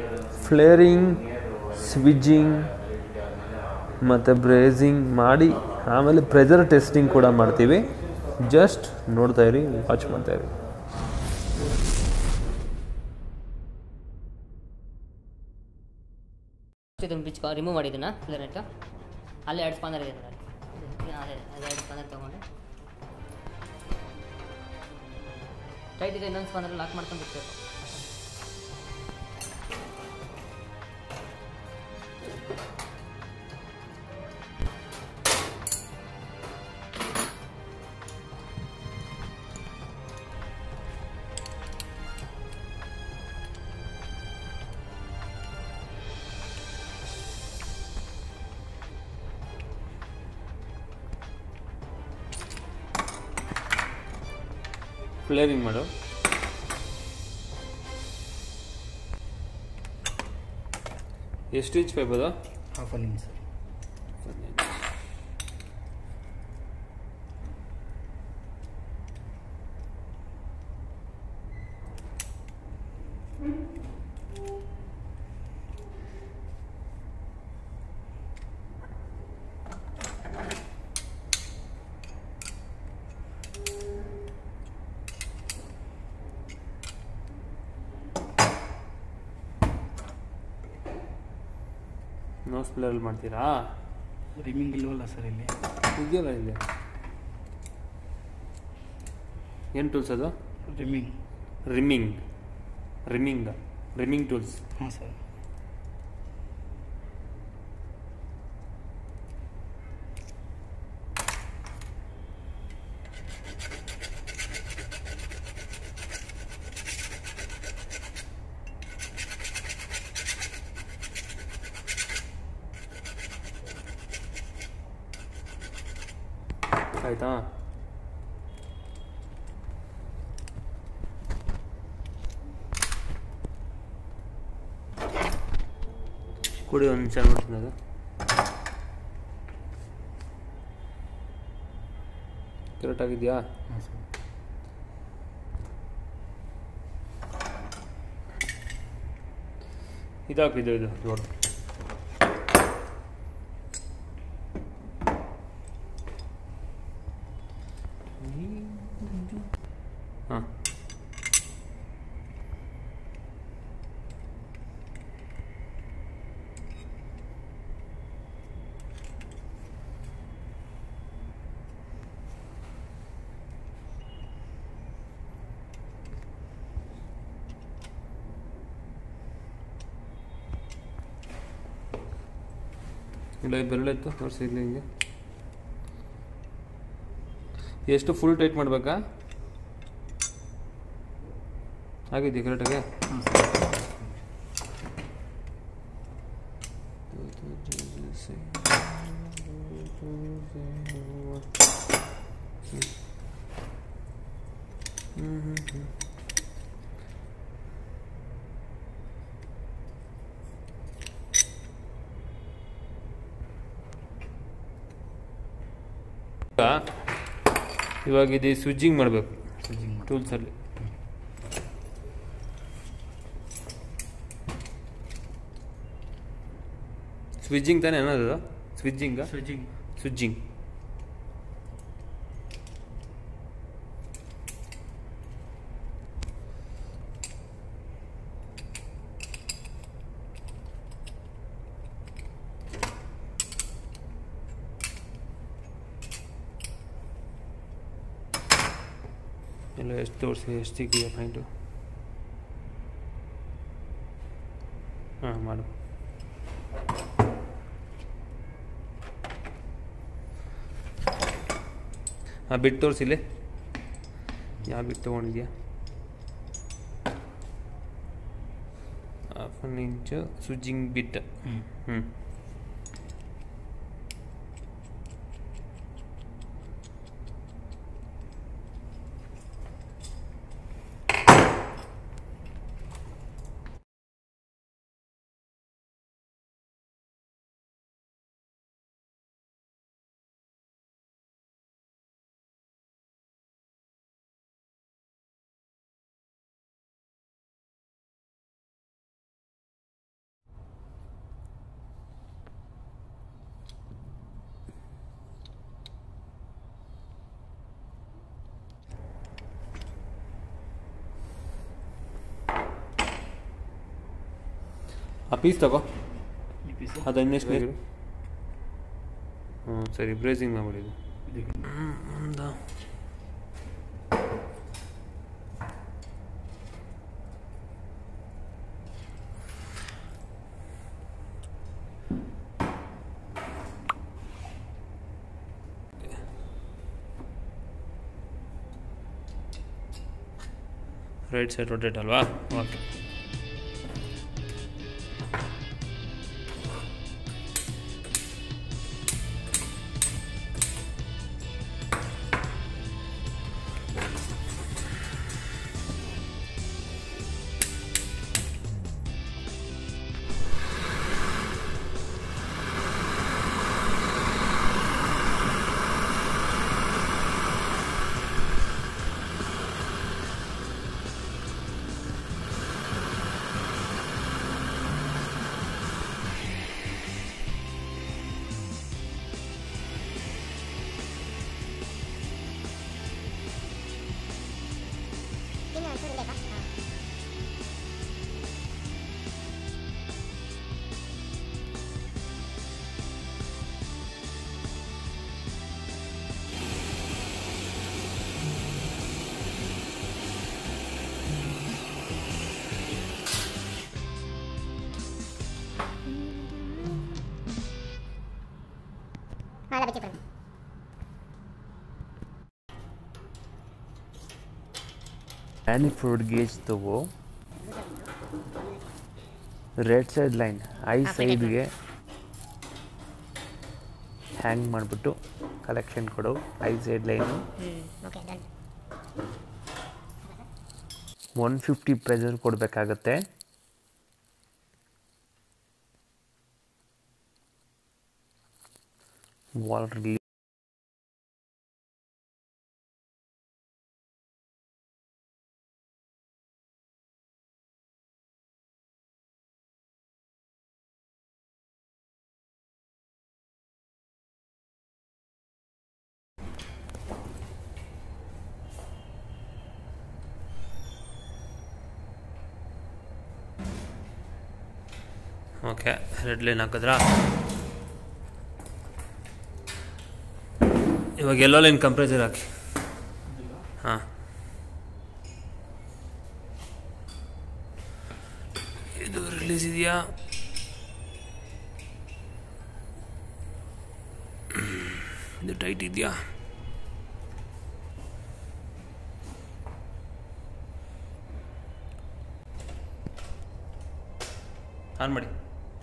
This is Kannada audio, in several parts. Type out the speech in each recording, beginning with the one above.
ಫ್ಲೇರಿಂಗ್ ಸ್ವಿಜ್ಜಿಂಗ್ ಮತ್ತು ಬ್ರೇಸಿಂಗ್ ಮಾಡಿ ಆಮೇಲೆ ಪ್ರೆಜರ್ ಟೆಸ್ಟಿಂಗ್ ಕೂಡ ಮಾಡ್ತೀವಿ ಜಸ್ಟ್ ನೋಡ್ತಾ ಇರಿ ವಾಚ್ ಮಾಡ್ತಾ ಇರಿ ಇದನ್ನು ಬಿಚ್ ರಿಮೂವ್ ಮಾಡಿದ್ದನ್ನ ಕ್ಲಿಯರೆಂಟ್ ಅಲ್ಲೇ ಎರಡು ಸ್ಪಾನರ್ ಇದೆ ನೋಡಿ ಅದೇ ಅದೇ ಎರಡು ಸ್ಪಾನರ್ ತೊಗೊಂಡು ಟೈಟ್ ಇದೆ ಇನ್ನೊಂದು ಸ್ಪಾನರ್ ಲಾಕ್ ಮಾಡ್ಕೊಂಡು ಬಿಟ್ಬೇಕು ಫ್ಲೇರಿಂಗ್ ಮಾಡು ಎಷ್ಟು ಇಂಚ್ ಪೈಪ್ ಅದು ಹಾಫ್ ಅನ್ ಇಂಚ್ ಸರ್ ನೋಸ್ ಪ್ಲೇರಲ್ಲಿ ಮಾಡ್ತೀರಾ ರಿಮಿಂಗ್ ಇಲ್ವಲ್ಲ ಸರ್ ಇಲ್ಲಿ ಇದೆಯಲ್ಲ ಇಲ್ಲಿ ಏನು ಟೂಲ್ಸ್ ಅದು reaming reaming reaming reaming tools ಹಾಂ ಸರ್ ಆಯ್ತಾ ಕುಡಿ ಒಂದು ನಿಮಿಷ ನೋಡ್ತೀನಿ ಅದು ಕರೆಕ್ಟ್ ಆಗಿದೆಯಾ ಹಾಂ ಸರ್ ಇದಾಕಿದ್ದು ಇದು ನೋಡು ಹಾಂ ಇಲ್ಲ ಈ ಬೆರಳೆತ್ತು ತೋರಿಸಿ ಇಲ್ಲಿ ಹಿಂಗೆ ಎಷ್ಟು ಫುಲ್ ಟೈಟ್ ಮಾಡಬೇಕಾ ಆಗಿದೆಯಾ ಕರೆಕ್ಟಾಗೆ ಹಾಂ ಸರ್ ಇವಾಗ ಇದು ಸ್ವಿಜ್ಜಿಂಗ್ ಮಾಡಬೇಕು ಸ್ವಿಚಿಂಗ್ ಮಾಡಿ ಟೂಲ್ಸಲ್ಲಿ ಸ್ವಿಜ್ಜಿಂಗ್ ತಾನೇ ಅನ್ನೋದು ಸ್ವಿಜ್ಜಿಂಗ ಸ್ವಿಚಿಂಗ್ ಸ್ವಿಜ್ಜಿಂಗ್ ಎಲ್ಲ ಎಷ್ಟು ತೋರಿಸಿ ಎಷ್ಟು ಸಿಗಿದೆಯಾ ಪಾಯಿಂಟು ಹಾಂ ಮಾಡು ಹಾಂ ಬಿಟ್ಟು ತೋರಿಸಿಲ್ಲ ಯಾವ ಬಿಟ್ಟು ತೊಗೊಂಡಿದ್ಯಾ ಹಾಫ್ ಅನ್ ಇಂಚು ಸ್ವಿಜ್ಜಿಂಗ್ ಬಿಟ್ ಹ್ಞೂ ಹ್ಞೂ ಆ ಪೀಸ್ ತಗೋ ಈ ಪೀಸು ಅದು ಇನ್ನೆಷ್ಟು ಹ್ಞೂ ಸರಿ ಬ್ರೇಸಿಂಗ್ ಮಾಡಿಬಿಡಿ ಇದಕ್ಕೆ ಒಂದು ರೈಟ್ ಸೈಡ್ ರೊಟೇಟ್ ಅಲ್ವಾ okay Ada baca pernah. Manifold gauge ತಗೋ ರೆಡ್ ಸೈಡ್ ಲೈನ್ ಐ ಸೈಡ್ಗೆ ಹ್ಯಾಂಗ್ ಮಾಡಿಬಿಟ್ಟು ಕಲೆಕ್ಷನ್ ಕೊಡು high side line Hmm, oke dan. One fifty pressure ಕೊಡಬೇಕಾಗತ್ತೆ ವಾಲ್ ರಿಲೀ ಓಕೆ ರೆಡ್ ಲೈನ್ ಹಾಕಿದ್ರಾ ಇವಾಗ ಎಲ್ಲೋ ಲೈನ್ ಕಂಪ್ರೇಸರ್ ಹಾಕಿ ಹಾಂ ಇದು ರಿಲೀಸ್ ಇದೆಯಾ ಇದು ಟೈಟ್ ಇದೆಯಾ ಆನ್ ಮಾಡಿ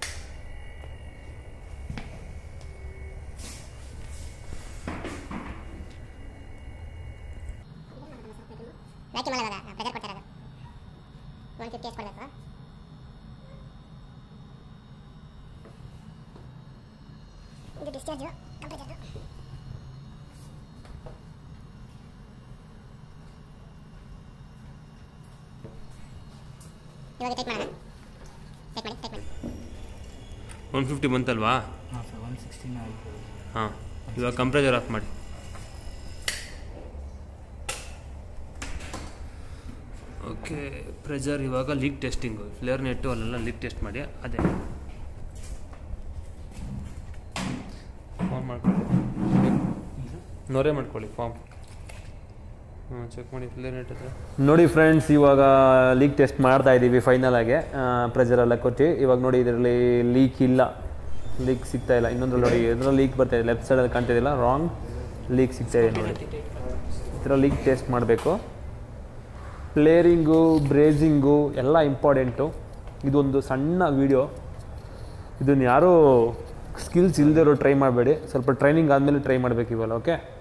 Lagi malah ada, belajar ಕೊಡ್ತಾರೆ ಅದು. 150 ಎಷ್ಟು ಕೊಡ್ಬೇಕು? ಇದು ಡಿಸ್ಚಾರ್ಜ್ ಕಂಪ್ಲೀಟ್ ಇವಾಗ ಟೈಟ್ ಮಾಡೋಣ ಟೈಟ್ ಮಾಡಿ ಟೈಟ್ ಮಾಡಿ ಒನ್ ಫಿಫ್ಟಿ ಬಂತಲ್ವಾ ಹಾಂ ಸರ್ ಒನ್ ಸಿಕ್ಸ್ಟೀನ್ ಆಯಿತು ಹಾಂ ಇವಾಗ ಕಂಪ್ರೇಸರ್ ಆಫ್ ಮಾಡಿ ಓಕೆ ಪ್ರೆಜರ್ ಇವಾಗ ಲೀಕ್ ಟೆಸ್ಟಿಂಗು ಫ್ಲೇರ್ ನೆಟ್ಟು ಅಲ್ಲೆಲ್ಲ ಲೀಕ್ ಟೆಸ್ಟ್ ಮಾಡಿ ಅದೇ ಫಾರ್ಮ್ ಮಾಡ್ಕೊಳ್ಳಿ ನೊರೆ ಮಾಡ್ಕೊಳ್ಳಿ ಫಾರ್ಮ್ ಹಾಂ ಚೆಕ್ ಮಾಡಿ ಫ್ಲೇರ್ ನೆಟ್ ಹತ್ರ ನೋಡಿ ಫ್ರೆಂಡ್ಸ್ ಇವಾಗ ಲೀಕ್ ಟೆಸ್ಟ್ ಮಾಡ್ತಾ ಇದ್ದೀವಿ ಫೈನಲ್ ಆಗಿ ಪ್ರೆಜರ್ ಎಲ್ಲ ಕೊಟ್ಟು ಇವಾಗ ನೋಡಿ ಇದರಲ್ಲಿ ಲೀಕ್ ಇಲ್ಲ ಲೀಕ್ ಸಿಗ್ತಾ ಇಲ್ಲ ಇನ್ನೊಂದ್ರಲ್ಲಿ ನೋಡಿ ಇದರಲ್ಲಿ ಲೀಕ್ ಬರ್ತಾ ಇದೆ ಲೆಫ್ಟ್ ಸೈಡಲ್ಲಿ ಕಾಣ್ತಿದ್ದಿಲ್ಲ ರಾಂಗ್ ಲೀಕ್ ಸಿಗ್ತಾ ಇದೆ ನೋಡಿ ಈ ಥರ ಲೀಕ್ ಟೆಸ್ಟ್ ಮಾಡಬೇಕು ಪ್ಲೇರಿಂಗು ಬ್ರೇಸಿಂಗು ಎಲ್ಲ ಇಂಪಾರ್ಟೆಂಟು ಇದೊಂದು ಸಣ್ಣ ವೀಡಿಯೋ ಇದನ್ನು ಯಾರೂ ಸ್ಕಿಲ್ಸ್ ಇಲ್ಲದೆ ಇರೋ ಟ್ರೈ ಮಾಡಬೇಡಿ ಸ್ವಲ್ಪ ಟ್ರೈನಿಂಗ್ ಆದಮೇಲೆ ಟ್ರೈ ಮಾಡಬೇಕು ಇವಾಗ ಓಕೆ